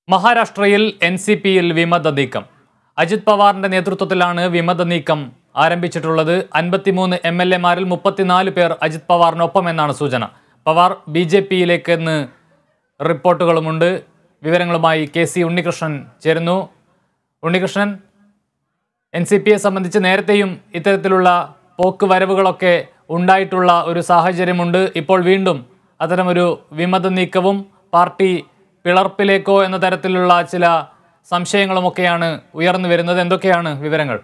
മഹാരാഷ്ട്രയിൽ N C പിയിൽ വിമത നീക്കം അജിത് പവാറിന്റെ നേതൃത്വത്തിലാണ് വിമത നീക്കം ആരംഭിച്ചിട്ടുള്ളത് അൻപത്തിമൂന്ന് എം എൽ എമാരിൽ മുപ്പത്തിനാല് പേർ അജിത് പവാറിനൊപ്പം എന്നാണ് സൂചന പവാർ ബി ജെ പിയിലേക്കെന്ന് റിപ്പോർട്ടുകളുമുണ്ട് വിവരങ്ങളുമായി കെ സി ഉണ്ണികൃഷ്ണൻ ചേരുന്നു ഉണ്ണികൃഷ്ണൻ എൻ സി പിയെ സംബന്ധിച്ച് നേരത്തെയും ഇത്തരത്തിലുള്ള പോക്ക് വരവുകളൊക്കെ ഉണ്ടായിട്ടുള്ള ഒരു സാഹചര്യമുണ്ട് ഇപ്പോൾ വീണ്ടും അത്തരമൊരു വിമത നീക്കവും പാർട്ടി പിളർപ്പിലേക്കോ എന്ന തരത്തിലുള്ള ചില സംശയങ്ങളുമൊക്കെയാണ് ഉയർന്നു വരുന്നത് എന്തൊക്കെയാണ് വിവരങ്ങൾ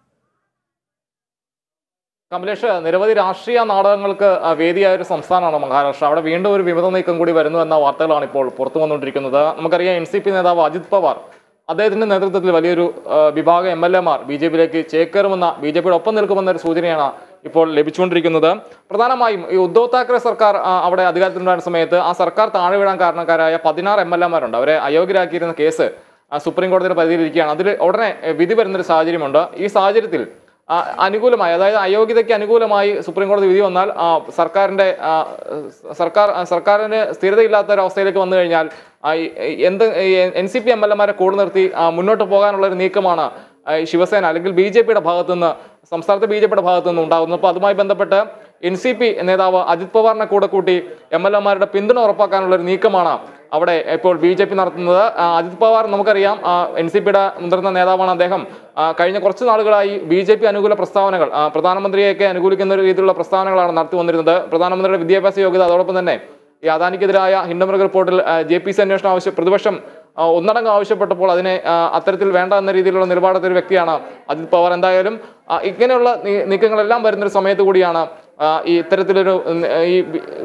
കമലേഷ് നിരവധി രാഷ്ട്രീയ നാടകങ്ങൾക്ക് ആ, വേദിയായ ഒരു സംസ്ഥാനമാണ് മഹാരാഷ്ട്ര അവിടെ വീണ്ടും ഒരു വിമത നീക്കം കൂടി വരുന്നു എന്ന വാർത്തകളാണ് ഇപ്പോൾ പുറത്തു വന്നുകൊണ്ടിരിക്കുന്നത് നമുക്കറിയാം എൻ സി പി നേതാവ് അജിത് പവാർ അദ്ദേഹത്തിന്റെ നേതൃത്വത്തിൽ വലിയൊരു ആ, വിഭാഗം എം എൽ എമാർ ബി ജെ പിയിലേക്ക് ചേക്കേറുമെന്ന ബി ജെ പിയുടെ ഒപ്പം നിൽക്കുമെന്ന ഒരു സൂചനയാണ് ഇപ്പോൾ ലഭിച്ചുകൊണ്ടിരിക്കുന്നത് പ്രധാനമായും ഈ ഉദ്ധവ് താക്കറെ സർക്കാർ ആ, അവിടെ അധികാരത്തിലുണ്ടായിരുന്ന സമയത്ത് ആ സർക്കാർ താഴെ വീഴാൻ കാരണക്കാരായ പതിനാറ് എം എൽ എമാരുണ്ട് അവരെ അയോഗ്യരാക്കിയിരുന്ന കേസ് ആ, സുപ്രീം കോടതിയുടെ പരിധിയിലിരിക്കുകയാണ് അതിൽ ഉടനെ എ, വിധി വരുന്നൊരു സാഹചര്യമുണ്ട് ഈ സാഹചര്യത്തിൽ ആ, അനുകൂലമായി അതായത് അയോഗ്യതയ്ക്ക് അനുകൂലമായി സുപ്രീം കോടതി വിധി വന്നാൽ ആ, സർക്കാരിന്റെ ആ, സർക്കാർ ആ, സർക്കാരിന് സ്ഥിരതയില്ലാത്ത ഒരു അവസ്ഥയിലേക്ക് വന്നു കഴിഞ്ഞാൽ ആ, ഈ- ഈ എന്ത് N C P M L എമാരെ കൂടെ നിർത്തി ആ, മുന്നോട്ട് പോകാനുള്ള ഒരു നീക്കമാണ് ആ, ഈ ശിവസേന അല്ലെങ്കിൽ ബി ജെ പിയുടെ ഭാഗത്തു നിന്ന് സംസ്ഥാനത്തെ ബി ജെ പിയുടെ ഭാഗത്തു നിന്ന് ഉണ്ടാകുന്നത് അപ്പോൾ അതുമായി ബന്ധപ്പെട്ട് എൻ സി പി നേതാവ് അജിത് പവാറിനെ കൂടെ കൂട്ടി എം എൽ എമാരുടെ പിന്തുണ ഉറപ്പാക്കാനുള്ള ഒരു നീക്കമാണ് അവിടെ ഇപ്പോൾ ബി ജെ പി നടത്തുന്നത് ആ, അജിത് പവാർ നമുക്കറിയാം എൻ സി പിയുടെ മുതിർന്ന നേതാവാണ് അദ്ദേഹം ആ, കഴിഞ്ഞ കുറച്ച് നാളുകളായി ബി ജെ പി അനുകൂല പ്രസ്താവനകൾ ആ, പ്രധാനമന്ത്രിയൊക്കെ അനുകൂലിക്കുന്ന ഒരു രീതിയിലുള്ള പ്രസ്താവനകളാണ് നടത്തി വന്നിരുന്നത് പ്രധാനമന്ത്രിയുടെ വിദ്യാഭ്യാസ യോഗ്യത അതോടൊപ്പം തന്നെ ഈ അദാനിക്കെതിരായ ഹിൻഡംബർഗ് റിപ്പോർട്ടിൽ ജെ പി സി അന്വേഷണം ആവശ്യം പ്രതിപക്ഷം ആ, ഒന്നടങ്കം ആവശ്യപ്പെട്ടപ്പോൾ അതിനെ ആ, അത്തരത്തിൽ വേണ്ട എന്ന രീതിയിലുള്ള നിലപാടെടുത്ത ഒരു വ്യക്തിയാണ് അജിത് പവാർ എന്തായാലും ആ, ഇങ്ങനെയുള്ള നീ- നീക്കങ്ങളെല്ലാം വരുന്നൊരു സമയത്ത് കൂടിയാണ് ആ, ഈ ഇത്തരത്തിലൊരു ഉം, ഈ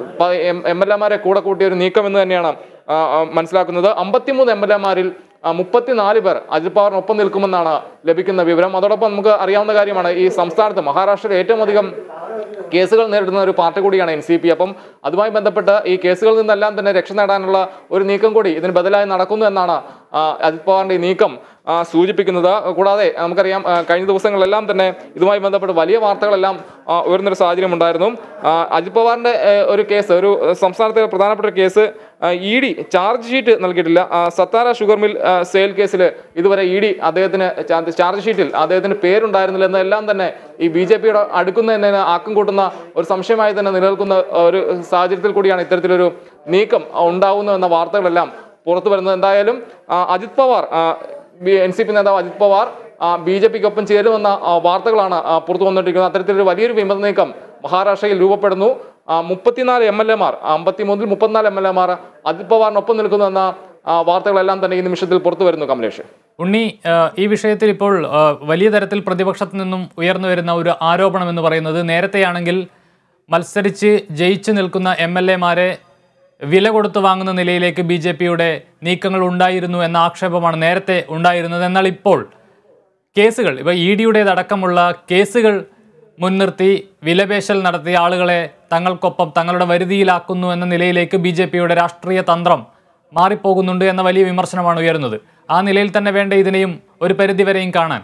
എം എൽ എമാരെ കൂടെ കൂട്ടിയ ഒരു നീക്കം എന്ന് തന്നെയാണ് ആ, ആ, മനസ്സിലാക്കുന്നത് അമ്പത്തിമൂന്ന് എം എൽ എമാരിൽ മുപ്പത്തിനാല് പേർ അജിത് പവാറിനൊപ്പം നിൽക്കുമെന്നാണ് ലഭിക്കുന്ന വിവരം അതോടൊപ്പം നമുക്ക് അറിയാവുന്ന കാര്യമാണ് ഈ സംസ്ഥാനത്ത് മഹാരാഷ്ട്രയിൽ ഏറ്റവും അധികം കേസുകൾ നേരിടുന്ന ഒരു പാർട്ടി കൂടിയാണ് എൻ സി പി അപ്പം അതുമായി ബന്ധപ്പെട്ട് ഈ കേസുകളിൽ നിന്നെല്ലാം തന്നെ രക്ഷ നേടാനുള്ള ഒരു നീക്കം കൂടി ഇതിന് ബദലായി നടക്കുന്നു എന്നാണ് ആ, അജിത് പവാറിന്റെ ഈ നീക്കം ആ, സൂചിപ്പിക്കുന്നത് കൂടാതെ നമുക്കറിയാം ആ, കഴിഞ്ഞ ദിവസങ്ങളിലെല്ലാം തന്നെ ഇതുമായി ബന്ധപ്പെട്ട് വലിയ വാർത്തകളെല്ലാം ആ, ഉയർന്നൊരു സാഹചര്യം ഉണ്ടായിരുന്നു ആ, അജിത് പവാറിന്റെ ഏ, ഒരു കേസ് ഒരു ഏ, സംസ്ഥാനത്തെ പ്രധാനപ്പെട്ട ഒരു case E D charge sheet നൽകിയിട്ടില്ല ആ, സത്താര ഷുഗർ മിൽ ആ, സെയിൽ കേസിൽ ഇതുവരെ ഇ ഡി അദ്ദേഹത്തിന് ചാ- ചാർജ് ഷീറ്റിൽ അദ്ദേഹത്തിന് പേരുണ്ടായിരുന്നില്ല എന്നെല്ലാം തന്നെ ഈ ബി ജെ പിയുടെ അടുക്കുന്നതിന് ആക്കം കൂട്ടുന്ന ഒരു സംശയമായി തന്നെ നിലനിൽക്കുന്ന ഒരു സാഹചര്യത്തിൽ കൂടിയാണ് ഇത്തരത്തിലൊരു നീക്കം ഉണ്ടാവുന്നു എന്ന വാർത്തകളെല്ലാം പുറത്തു വരുന്നത് എന്തായാലും ആ, Ajit Pawar N C P നേതാവ് അജിത് പവാർ ബി ജെ പിക്കൊപ്പം ചേരുമെന്ന ആ, വാർത്തകളാണ് ആ, പുറത്തു വന്നിട്ടിരിക്കുന്നത് അത്തരത്തിലൊരു വലിയൊരു വിമത നീക്കം മഹാരാഷ്ട്രയിൽ രൂപപ്പെടുന്നു ആ, മുപ്പത്തിനാല് എം എൽ എമാർ അമ്പത്തിമൂന്നിൽ മുപ്പത്തിനാല് എം എൽ എമാർ അജിത് പവാറിനൊപ്പം നിൽക്കുന്നു എന്ന ആ, വാർത്തകളെല്ലാം തന്നെ ഈ നിമിഷത്തിൽ പുറത്തു വരുന്നു കമലേഷ് ഉണ്ണി ആ, ഈ വിഷയത്തിൽ ഇപ്പോൾ ആ, വലിയ തരത്തിൽ പ്രതിപക്ഷത്തു നിന്നും ഉയർന്നു വരുന്ന ഒരു ആരോപണം എന്ന് പറയുന്നത് നേരത്തെയാണെങ്കിൽ മത്സരിച്ച് ജയിച്ചു നിൽക്കുന്ന എം എൽ എമാരെ വില കൊടുത്ത് വാങ്ങുന്ന നിലയിലേക്ക് ബി ജെ പിയുടെ നീക്കങ്ങൾ ഉണ്ടായിരുന്നു എന്ന ആക്ഷേപമാണ് നേരത്തെ ഉണ്ടായിരുന്നത് എന്നാൽ ഇപ്പോൾ കേസുകൾ ഇപ്പോൾ ഇ ഡിയുടേതടക്കമുള്ള കേസുകൾ മുൻനിർത്തി വിലപേശൽ നടത്തിയ ആളുകളെ തങ്ങൾക്കൊപ്പം തങ്ങളുടെ വരുതിയിലാക്കുന്നു എന്ന നിലയിലേക്ക് ബി ജെ പിയുടെ രാഷ്ട്രീയ തന്ത്രം മാറിപ്പോകുന്നുണ്ട് എന്ന വലിയ വിമർശനമാണ് ഉയരുന്നത് ആ നിലയിൽ തന്നെ വേണ്ട ഇതിനെയും ഒരു പരിധിവരെയും കാണാൻ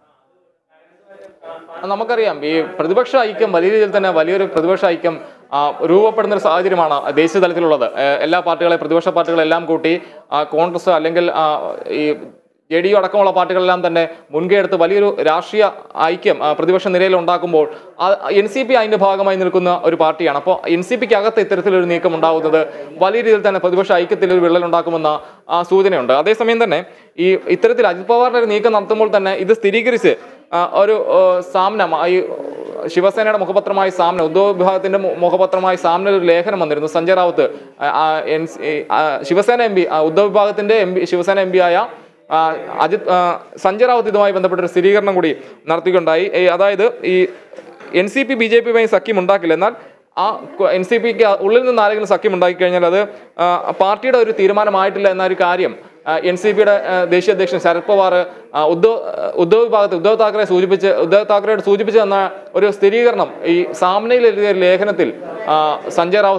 നമുക്കറിയാം ഈ പ്രതിപക്ഷ ഐക്യം വലിയ രീതിയിൽ തന്നെ വലിയൊരു പ്രതിപക്ഷ ഐക്യം ആ, രൂപപ്പെടുന്ന ഒരു സാഹചര്യമാണ് ദേശീയ തലത്തിലുള്ളത് ഏഹ് എല്ലാ പാർട്ടികളെ പ്രതിപക്ഷ പാർട്ടികളെല്ലാം കൂട്ടി ആ, കോൺഗ്രസ് അല്ലെങ്കിൽ ആ, ഈ ജെ ഡി യു അടക്കമുള്ള പാർട്ടികളെല്ലാം തന്നെ മുൻകൈ എടുത്ത് വലിയൊരു രാഷ്ട്രീയ ഐക്യം ആ, പ്രതിപക്ഷ നിരയിൽ ഉണ്ടാക്കുമ്പോൾ എൻ സി പി അതിന്റെ ഭാഗമായി നിൽക്കുന്ന ഒരു പാർട്ടിയാണ് അപ്പോൾ എൻ സി പിക്ക് അകത്ത് ഇത്തരത്തിലൊരു നീക്കം ഉണ്ടാകുന്നത് വലിയ രീതിയിൽ തന്നെ പ്രതിപക്ഷ ഐക്യത്തിൽ ഒരു വിള്ളൽ ഉണ്ടാക്കുമെന്ന ആ, സൂചനയുണ്ട് അതേസമയം തന്നെ ഈ ഇത്തരത്തിൽ അജിത് പവാറിന്റെ ഒരു നീക്കം നടത്തുമ്പോൾ തന്നെ ഇത് സ്ഥിരീകരിച്ച് ആ, ഒരു ആ, സാമ്ന ഈ ശിവസേനയുടെ മുഖപത്രമായ സാമ്ന ഉദ്ധവ് വിഭാഗത്തിന്റെ മു- മുഖപത്രമായ സാമ്നയിൽ ഒരു ലേഖനം വന്നിരുന്നു സഞ്ജയ് റാവത്ത് ആ, ആ, എൻ സി- ആ, ശിവസേന എം പി ഉദ്ധവ് വിഭാഗത്തിന്റെ M P Shiv Sena M P ആയ ആ, അജിത് ആ, സഞ്ജയ് റാവത്ത് ഇതുമായി ബന്ധപ്പെട്ട ഒരു സ്ഥിരീകരണം കൂടി നടത്തിക്കൊണ്ടായി ഈ അതായത് ഈ N C P B J പിയുമായി സഖ്യം ഉണ്ടാക്കില്ല എന്നാൽ ആ എൻ സി പിക്ക് ഉള്ളിൽ നിന്ന് ആരെങ്കിലും സഖ്യം ഉണ്ടാക്കി കഴിഞ്ഞാൽ അത് ആ, പാർട്ടിയുടെ ഒരു തീരുമാനമായിട്ടില്ല എന്ന ഒരു കാര്യം എൻ സി പിയുടെ ദേശീയ അധ്യക്ഷൻ ശരത് പവാർ ആ, ഉദ്ധവ് ഉദ്ധവ് വിഭാഗത്ത് ഉദ്ധവ് താക്കറെ സൂചിപ്പിച്ച് ഉദ്ധവ് താക്കറയോട് സൂചിപ്പിച്ചു തന്ന ഒരു സ്ഥിരീകരണം ഈ സാമ്നയിൽ എഴുതിയ ഒരു ലേഖനത്തിൽ ആ, സഞ്ജയ് റാവത്ത്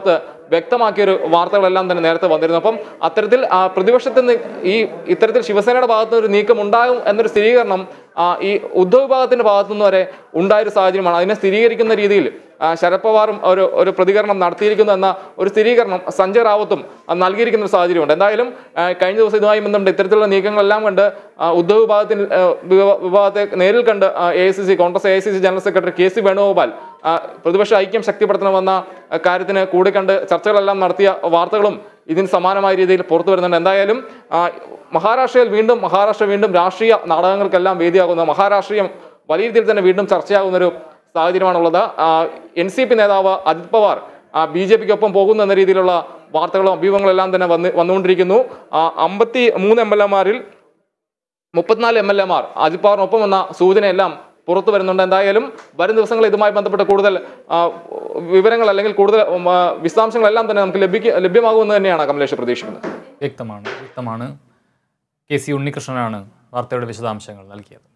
വ്യക്തമാക്കിയൊരു വാർത്തകളെല്ലാം തന്നെ നേരത്തെ വന്നിരുന്നു അപ്പം അത്തരത്തിൽ ആ, പ്രതിപക്ഷത്തിൽ നിന്ന് ഈ ഇത്തരത്തിൽ ശിവസേനയുടെ ഭാഗത്ത് നിന്ന് ഒരു നീക്കം ഉണ്ടാകും എന്നൊരു സ്ഥിരീകരണം ആ, ഈ ഉദ്ധവ് വിഭാഗത്തിന്റെ ഭാഗത്തു നിന്ന് വരെ ഉണ്ടായൊരു സാഹചര്യമാണ് അതിനെ സ്ഥിരീകരിക്കുന്ന രീതിയിൽ ആ, ശരത് പവാറും ഒരു ഒരു പ്രതികരണം നടത്തിയിരിക്കുന്നു എന്ന ഒരു സ്ഥിരീകരണം സഞ്ജയ് റാവത്തും ആ, നൽകിയിരിക്കുന്ന ഒരു സാഹചര്യമുണ്ട് എന്തായാലും ആ, കഴിഞ്ഞ ദിവസം ഇതുമായി ബന്ധപ്പെട്ട് ഇത്തരത്തിലുള്ള നീക്കങ്ങളെല്ലാം കണ്ട് ആ, ഉദ്ധവ് വിഭാഗത്തിൽ ആ, വിഭാ- വിഭാഗത്തെ നേരിൽ കണ്ട് A I C C Congress A I C C general secretary K C Venugopal ആ, പ്രതിപക്ഷ ഐക്യം ശക്തിപ്പെടുത്തണമെന്ന ആ, കാര്യത്തിന് കൂടി കണ്ട് ചർച്ചകളെല്ലാം നടത്തിയ വാർത്തകളും ഇതിന് സമാനമായ രീതിയിൽ പുറത്തു വരുന്നുണ്ട് എന്തായാലും ആ, മഹാരാഷ്ട്രയിൽ വീണ്ടും മഹാരാഷ്ട്ര വീണ്ടും രാഷ്ട്രീയ നാടകങ്ങൾക്കെല്ലാം വേദിയാകുന്ന മഹാരാഷ്ട്രീയം വലിയ രീതിയിൽ തന്നെ വീണ്ടും ചർച്ചയാകുന്നൊരു സാഹചര്യമാണുള്ളത് എൻ സി പി നേതാവ് അജിത് പവാർ ബി ജെ പിക്കൊപ്പം പോകുന്നു എന്ന രീതിയിലുള്ള വാർത്തകളും അഭ്യൂഹങ്ങളെല്ലാം തന്നെ വന്ന് വന്നുകൊണ്ടിരിക്കുന്നു അമ്പത്തി മൂന്ന് എം എൽ എമാരിൽ മുപ്പത്തിനാല് എം എൽ എമാർ അജിത് പവാറിനൊപ്പം എന്ന സൂചനയെല്ലാം പുറത്തു വരുന്നുണ്ട് എന്തായാലും വരും ദിവസങ്ങളിൽ ഇതുമായി ബന്ധപ്പെട്ട കൂടുതൽ ആ, വിവരങ്ങൾ അല്ലെങ്കിൽ കൂടുതൽ ഉം, ആ, വിശദാംശങ്ങളെല്ലാം തന്നെ നമുക്ക് ലഭിക്ക ലഭ്യമാകുമെന്ന് തന്നെയാണ് കമലേഷ് പ്രതീക്ഷിക്കുന്നത് വ്യക്തമാണ് വ്യക്തമാണ് കെ സി ഉണ്ണികൃഷ്ണനാണ് വാർത്തയുടെ വിശദാംശങ്ങൾ നൽകിയത്